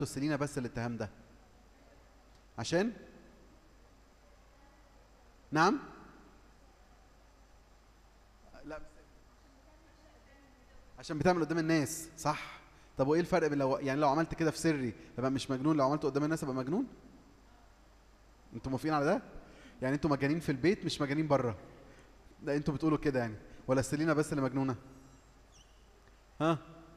سيلينا بس الاتهام ده عشان نعم لا مش عشان بتعمل قدام الناس صح طب وايه الفرق بين لو يعني لو عملت كده في سري ابقى مش مجنون لو عملته قدام الناس ابقى مجنون انتوا موافقين على ده يعني انتوا مجانين في البيت مش مجانين بره ده انتوا بتقولوا كده يعني ولا سيلينا بس اللي مجنونه ها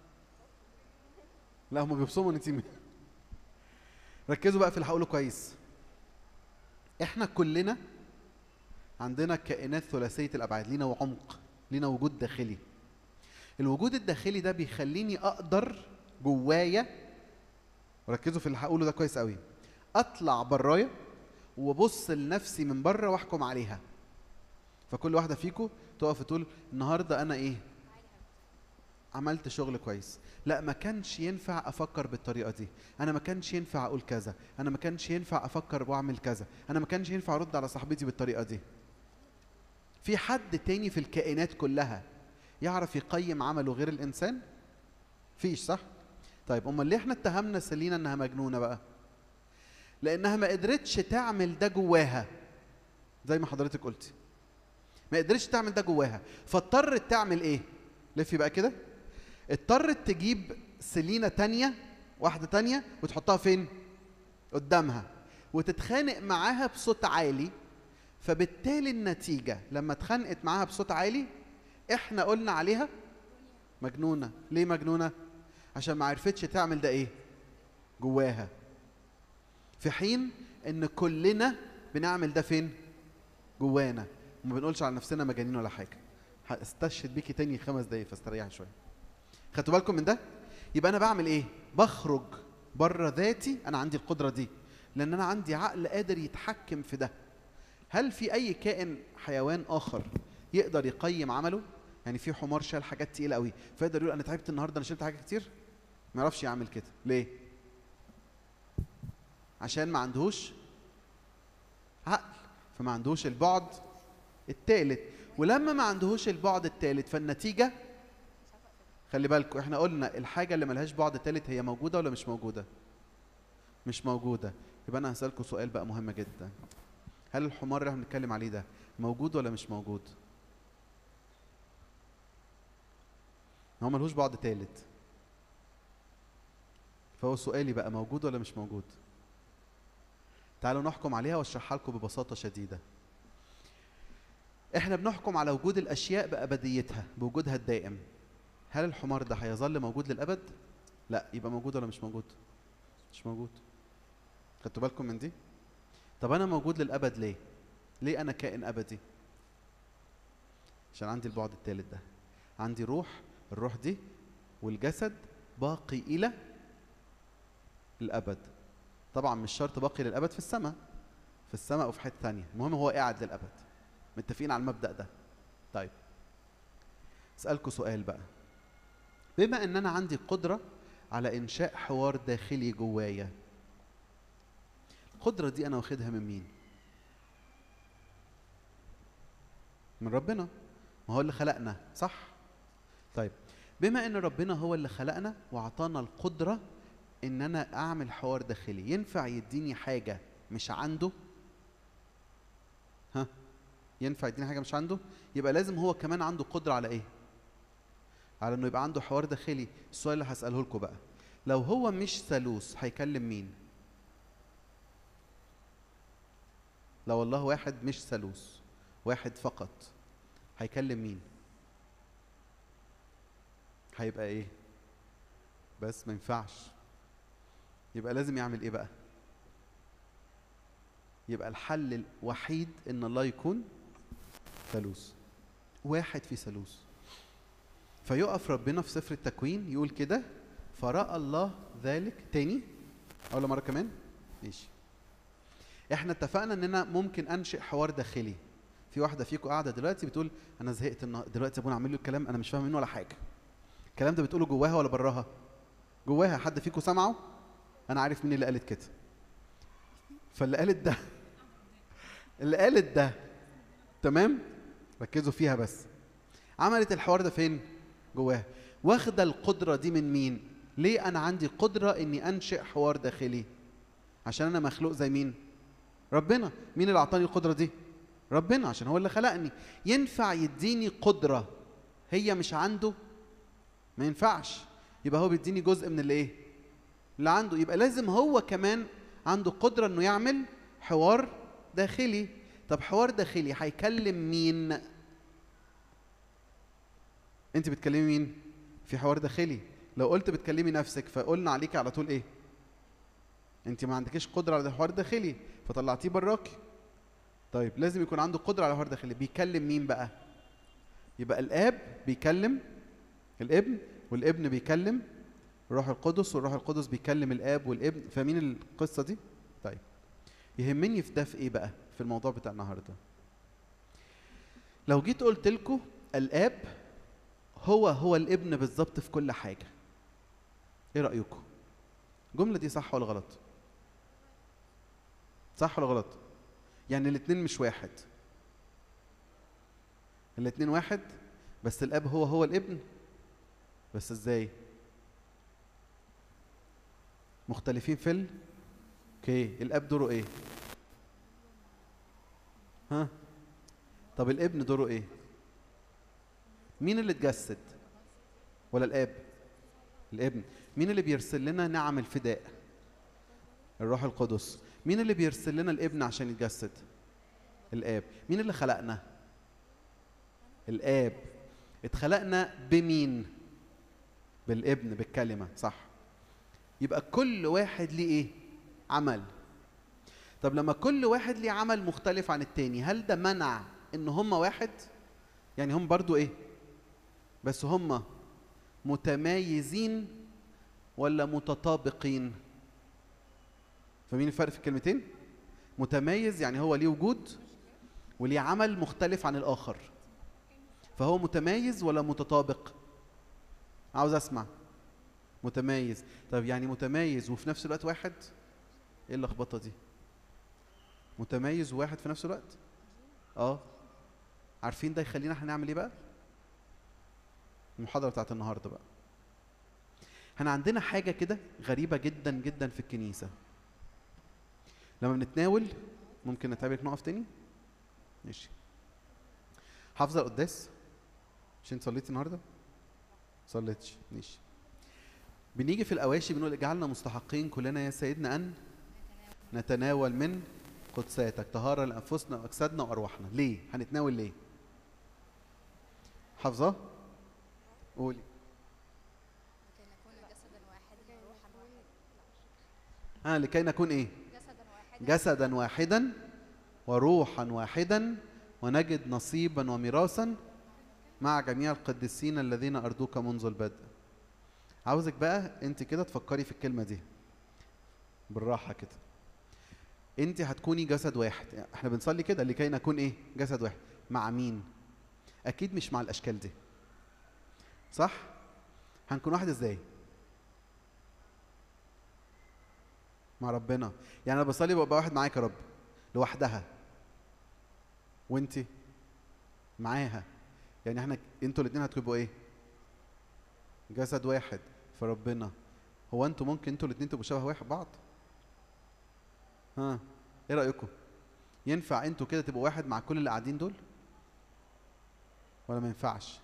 لا هم بيبصموا نتيمه ركزوا بقى في اللي هقوله كويس احنا كلنا عندنا كائنات ثلاثيه الابعاد لينا وعمق لينا وجود داخلي الوجود الداخلي ده بيخليني اقدر جوايا ركزوا في اللي هقوله ده كويس قوي اطلع برايا وابص لنفسي من بره واحكم عليها فكل واحده فيكم تقف تقول النهارده انا ايه عملت شغل كويس لا ما كانش ينفع افكر بالطريقه دي انا ما كانش ينفع اقول كذا انا ما كانش ينفع افكر واعمل كذا انا ما كانش ينفع ارد على صاحبتي بالطريقه دي في حد تاني في الكائنات كلها يعرف يقيم عمله غير الانسان فيش صح طيب امال ليه احنا اتهمنا سيلينا انها مجنونه بقى لانها ما قدرتش تعمل ده جواها زي ما حضرتك قلتي ما قدرتش تعمل ده جواها فاضطرت تعمل ايه لفي بقى كده اضطرت تجيب سيلينا تانية واحدة تانية وتحطها فين قدامها وتتخانق معاها بصوت عالي فبالتالي النتيجة لما اتخانقت معاها بصوت عالي احنا قلنا عليها مجنونة ليه مجنونة عشان ما عرفتش تعمل ده ايه جواها في حين ان كلنا بنعمل ده فين جوانا وما بنقولش على نفسنا مجانين ولا حاجه هستشهد بيكي تاني خمس دقايق فاستريحي شويه خدتوا بالكم من ده يبقى انا بعمل ايه بخرج بره ذاتي انا عندي القدره دي لان انا عندي عقل قادر يتحكم في ده هل في اي كائن حيوان اخر يقدر يقيم عمله يعني في حمار شال حاجات تقيله قوي فيقدر يقول انا تعبت النهارده انا شلت حاجات كتير ما يعرفش يعمل كده ليه عشان ما عندهوش عقل فما عندهوش البعد الثالث ولما ما عندهوش البعد الثالث فالنتيجه خلي بالكم احنا قلنا الحاجه اللي ملهاش بعد ثالث هي موجوده ولا مش موجوده مش موجوده يبقى انا هسالكم سؤال بقى مهم جدا هل الحمار اللي احنا بنتكلم عليه ده موجود ولا مش موجود هو ملهوش بعد ثالث فهو سؤالي بقى موجود ولا مش موجود تعالوا نحكم عليها واشرحها لكم ببساطه شديده احنا بنحكم على وجود الاشياء بابديتها بوجودها الدائم هل الحمار ده هيظل موجود للابد لا يبقى موجود ولا مش موجود مش موجود خدتوا بالكم من دي طب انا موجود للابد ليه ليه انا كائن ابدي عشان عندي البعد الثالث ده عندي روح الروح دي والجسد باقي الى الابد طبعا مش شرط باقي للابد في السماء في السماء او في حته ثانيه المهم هو قاعد للابد متفقين على المبدا ده طيب اسالكم سؤال بقى بما ان انا عندي قدره على انشاء حوار داخلي جوايا القدره دي انا واخدها من مين من ربنا ما هو اللي خلقنا صح طيب بما ان ربنا هو اللي خلقنا واعطانا القدره ان انا اعمل حوار داخلي ينفع يديني حاجه مش عنده ها ينفع يديني حاجه مش عنده يبقى لازم هو كمان عنده قدره على ايه على انه يبقى عنده حوار داخلي السؤال اللي هساله لكم بقى لو هو مش ثالوث هيكلم مين لو الله واحد مش ثالوث واحد فقط هيكلم مين هيبقى ايه بس ما ينفعش يبقى لازم يعمل ايه بقى يبقى الحل الوحيد ان الله يكون ثالوث واحد في ثالوث فيقف ربنا في سفر التكوين يقول كده فراى الله ذلك تاني اول مره كمان ماشي احنا اتفقنا اننا ممكن انشئ حوار داخلي في واحده فيكم قاعده دلوقتي بتقول انا زهقت النهار- دلوقتي ابونا عامل له الكلام انا مش فاهم منه ولا حاجه الكلام ده بتقوله جواها ولا براها جواها حد فيكم سمعه انا عارف مين اللي قالت كده فاللي قالت ده اللي قالت ده تمام ركزوا فيها بس عملت الحوار ده فين جواها واخده القدره دي من مين ليه انا عندي قدره اني انشئ حوار داخلي عشان انا مخلوق زي مين ربنا مين اللي اعطاني القدره دي ربنا عشان هو اللي خلقني ينفع يديني قدره هي مش عنده ما ينفعش يبقى هو بيديني جزء من اللي ايه اللي عنده يبقى لازم هو كمان عنده قدره انه يعمل حوار داخلي طب حوار داخلي هيكلم مين انت بتكلمي مين في حوار داخلي لو قلت بتكلمي نفسك فقلنا عليكي على طول ايه انت ما عندكيش قدره على الحوار الداخلي فطلعتيه براكي طيب لازم يكون عنده قدره على الحوار الداخلي بيكلم مين بقى يبقى الاب بيكلم الابن والابن بيكلم الروح القدس والروح القدس بيكلم الاب والابن فاهمين القصه دي طيب يهمني في ده في ايه بقى في الموضوع بتاع النهارده لو جيت قلت لكم الاب هو هو الابن بالظبط في كل حاجه ايه رايكم الجمله دي صح ولا غلط صح ولا غلط يعني الاتنين مش واحد الاتنين واحد بس الاب هو هو الابن بس ازاي مختلفين في ال اوكي الاب دوره ايه ها طب الابن دوره ايه مين اللي اتجسد ولا الاب الابن مين اللي بيرسل لنا نعم الفداء الروح القدس مين اللي بيرسل لنا الابن عشان يتجسد الاب مين اللي خلقنا الاب اتخلقنا بمين بالابن بالكلمه صح يبقى كل واحد ليه ايه عمل طب لما كل واحد ليه عمل مختلف عن التاني هل ده منع ان هم واحد يعني هم برضو ايه بس هم متمايزين ولا متطابقين فاهمين الفرق في الكلمتين متميز يعني هو ليه وجود وليه عمل مختلف عن الاخر فهو متميز ولا متطابق عاوز اسمع متميز طب يعني متميز وفي نفس الوقت واحد ايه اللخبطه دي متميز وواحد في نفس الوقت اه عارفين ده يخلينا احنا نعمل ايه بقى المحاضره بتاعت النهارده بقى احنا عندنا حاجه كده غريبه جدا جدا في الكنيسه لما بنتناول ممكن نتقابل نقف تاني ماشي حافظه القداس مش انت صليتي النهارده صليتش ماشي بنيجي في الاواشي بنقول اجعلنا مستحقين كلنا يا سيدنا ان نتناول من قدساتك طهارة لأنفسنا وأجسادنا وأرواحنا ليه؟ هنتناول ليه؟ حافظة؟ قولي لكي نكون جسدا واحدا وروحا واحدا ها لكي نكون إيه؟ جسدا واحدا جسدا واحدا وروحا واحدا ونجد نصيبا وميراثا مع جميع القديسين الذين أرضوك منذ البدء عاوزك بقى انت كده تفكري في الكلمة دي بالراحة كده انت هتكوني جسد واحد احنا بنصلي كده لكي نكون ايه جسد واحد مع مين اكيد مش مع الاشكال دي صح هنكون واحد ازاي مع ربنا يعني انا بصلي ببقى واحد معاك يا رب لوحدها وانت معاها يعني احنا انتوا الاثنين هتبقوا ايه جسد واحد في ربنا هو انتوا ممكن انتوا الاثنين تبقوا شبه واحد بعض ها ايه رايكم ينفع انتوا كده تبقوا واحد مع كل اللي قاعدين دول ولا ما ينفعش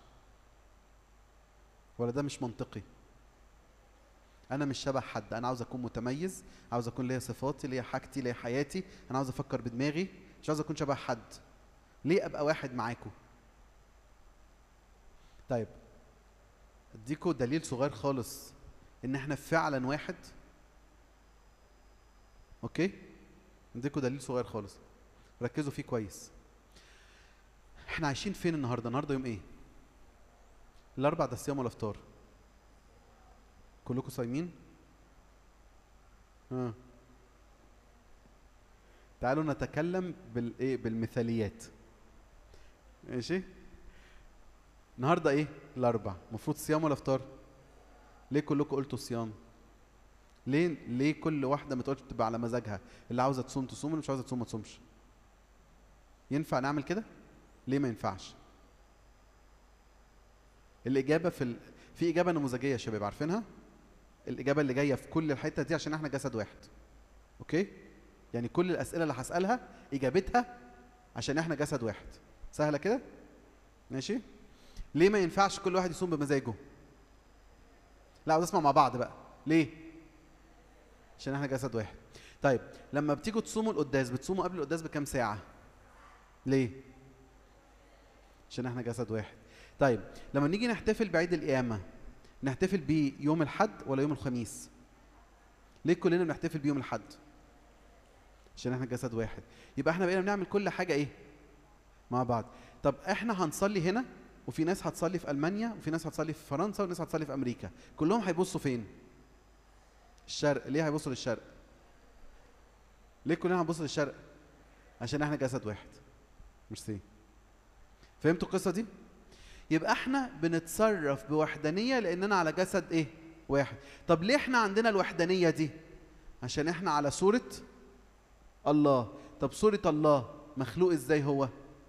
ولا ده مش منطقي انا مش شبه حد انا عاوز اكون متميز عاوز اكون ليا صفاتي ليا حاجتي ليا حياتي انا عاوز افكر بدماغي مش عاوز اكون شبه حد ليه ابقى واحد معاكم طيب اديكوا دليل صغير خالص ان احنا فعلا واحد اوكي اديكوا دليل صغير خالص ركزوا فيه كويس احنا عايشين فين النهارده النهارده يوم ايه الاربع ده الصيام ولا افطار كلكم صايمين ها تعالوا نتكلم بالايه بالمثاليات ماشي النهارده ايه الاربع المفروض صيام ولا افطار ليه كلكم قلتوا صيام ليه ليه كل واحده ما تقولش تبقى على مزاجها اللي عاوزه تصوم تصوم اللي مش عاوزه تصوم ما تصومش ينفع نعمل كده ليه ما ينفعش الاجابه في ال... في اجابه نموذجيه يا شباب عارفينها الاجابه اللي جايه في كل الحته دي عشان احنا جسد واحد اوكي يعني كل الاسئله اللي هسالها اجابتها عشان احنا جسد واحد سهله كده ماشي ليه ما ينفعش كل واحد يصوم بمزاجه لا عاوز اسمع مع بعض بقى ليه عشان احنا جسد واحد طيب لما بتيجوا تصوموا القداس بتصوموا قبل القداس بكام ساعه ليه عشان احنا جسد واحد طيب لما نيجي نحتفل بعيد القيامه نحتفل بيه يوم الحد ولا يوم الخميس ليه كلنا بنحتفل بيوم الحد عشان احنا جسد واحد يبقى احنا بقينا بنعمل كل حاجه ايه مع بعض طب احنا هنصلي هنا وفي ناس هتصلي في المانيا وفي ناس هتصلي في فرنسا وناس هتصلي في امريكا كلهم هيبصوا فين الشرق ليه هيبصوا للشرق ليه كلنا هنبص للشرق عشان احنا جسد واحد ميرسي فهمتوا القصه دي يبقى احنا بنتصرف بوحدانيه لاننا على جسد ايه واحد طب ليه احنا عندنا الوحدانيه دي عشان احنا على صوره الله طب صوره الله مخلوق ازاي هو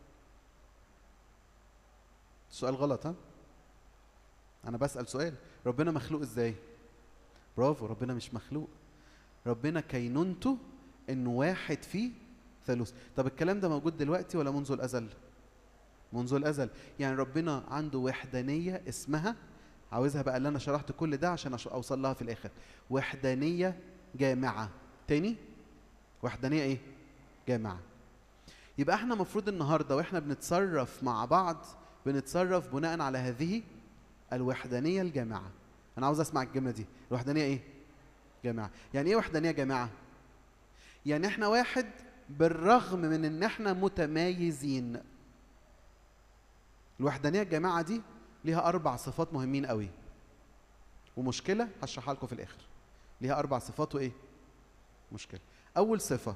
سؤال غلط ها انا بسال سؤال ربنا مخلوق ازاي برافو ربنا مش مخلوق ربنا كينونته انه واحد فيه ثالوث طب الكلام ده موجود دلوقتي ولا منذ الازل منذ الازل يعني ربنا عنده وحدانيه اسمها عاوزها بقى اللي انا شرحت كل ده عشان أش- اوصل لها في الاخر وحدانيه جامعه تاني وحدانيه ايه جامعه يبقى احنا المفروض النهارده واحنا بنتصرف مع بعض بنتصرف بناء على هذه الوحدانيه الجامعه انا عاوز اسمع الجمله دي الوحدانيه ايه جامعه يعني ايه وحدانيه جامعه يعني احنا واحد بالرغم من ان احنا متمايزين الوحدانيه الجامعه دي ليها اربع صفات مهمين قوي ومشكله هشرحها لكم في الاخر ليها اربع صفات وايه مشكله اول صفه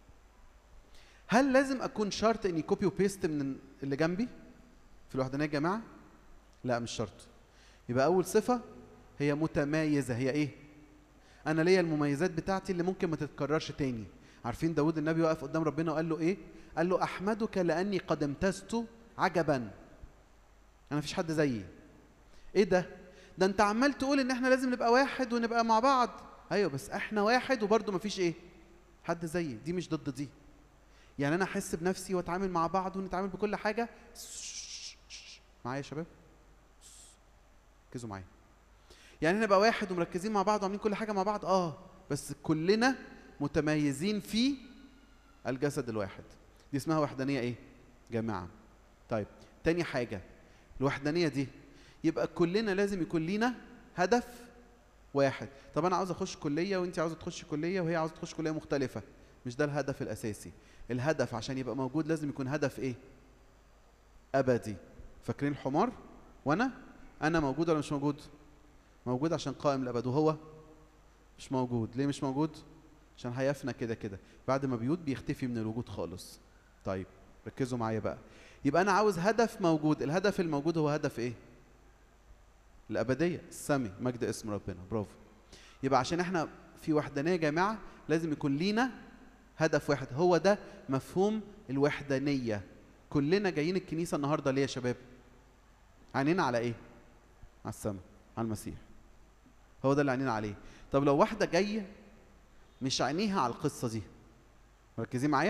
هل لازم اكون شرط اني كوبي وبيست من اللي جنبي في الوحدانيه الجامعه لا مش شرط يبقى اول صفه هي متمايزه هي ايه انا ليا المميزات بتاعتي اللي ممكن ما تتكررش تاني عارفين داود النبي وقف قدام ربنا وقال له ايه قال له احمدك لاني قد امتزت عجبا انا مفيش حد زيي ايه ده ده انت عمال تقول ان احنا لازم نبقى واحد ونبقى مع بعض ايوه بس احنا واحد وبرضه مفيش ايه حد زيي دي مش ضد دي يعني انا احس بنفسي واتعامل مع بعض ونتعامل بكل حاجه معايا يا شباب ركزوا معايا يعني نبقى واحد ومركزين مع بعض وعاملين كل حاجه مع بعض اه بس كلنا متميزين في الجسد الواحد دي اسمها وحدانيه ايه جماعه طيب تاني حاجه الوحدانيه دي يبقى كلنا لازم يكون لينا هدف واحد طب انا عاوز اخش كليه وانت عاوزه تخش كليه وهي عاوزه تخش كليه مختلفه مش ده الهدف الاساسي الهدف عشان يبقى موجود لازم يكون هدف ايه ابدي فاكرين الحمار وانا انا موجود ولا مش موجود موجود عشان قائم الابد وهو مش موجود ليه مش موجود عشان هيفنى كده كده بعد ما بيوت بيختفي من الوجود خالص طيب ركزوا معايا بقى يبقى انا عاوز هدف موجود الهدف الموجود هو هدف ايه الابديه السمي مجد اسم ربنا برافو يبقى عشان احنا في وحدانيه جامعه لازم يكون لينا هدف واحد هو ده مفهوم الوحدانيه كلنا جايين الكنيسه النهارده ليه يا شباب عينينا على ايه على السماء على المسيح هو ده اللي عينينا عليه طب لو واحده جايه مش عينيها على القصه دي مركزين معايا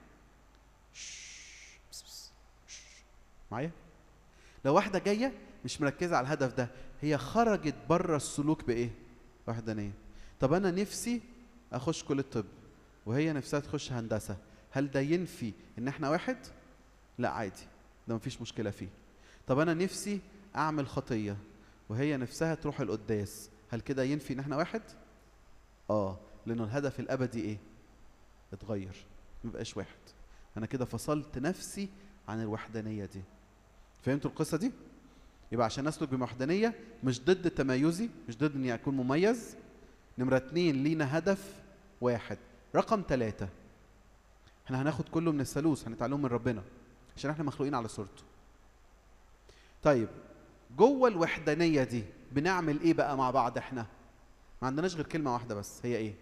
شش، بس بس، شش. معايا لو واحده جايه مش مركزه على الهدف ده هي خرجت بره السلوك بايه وحدانيه طب انا نفسي اخش كليه الطب وهي نفسها تخش هندسه هل ده ينفي ان احنا واحد لا عادي ده مفيش مشكله فيه طب انا نفسي اعمل خطيه وهي نفسها تروح القداس هل كده ينفي ان احنا واحد اه لانه الهدف الابدي ايه اتغير ما بقاش واحد انا كده فصلت نفسي عن الوحدانيه دي فهمتوا القصه دي يبقى عشان اسلك بوحدانيه مش ضد تميزي مش ضد اني اكون مميز نمره اتنين لينا هدف واحد رقم ثلاثة احنا هناخد كله من الثالوث هنتعلمه من ربنا عشان احنا مخلوقين على صورته طيب جوه الوحدانيه دي بنعمل ايه بقى مع بعض احنا ما عندناش غير كلمه واحده بس هي ايه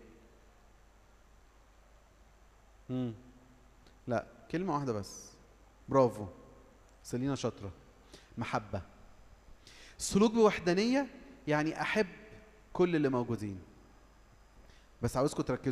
امم لا كلمه واحده بس برافو سيلينا شاطره محبه السلوك بوحدانيه يعني احب كل اللي موجودين بس عاوزكم تركزوا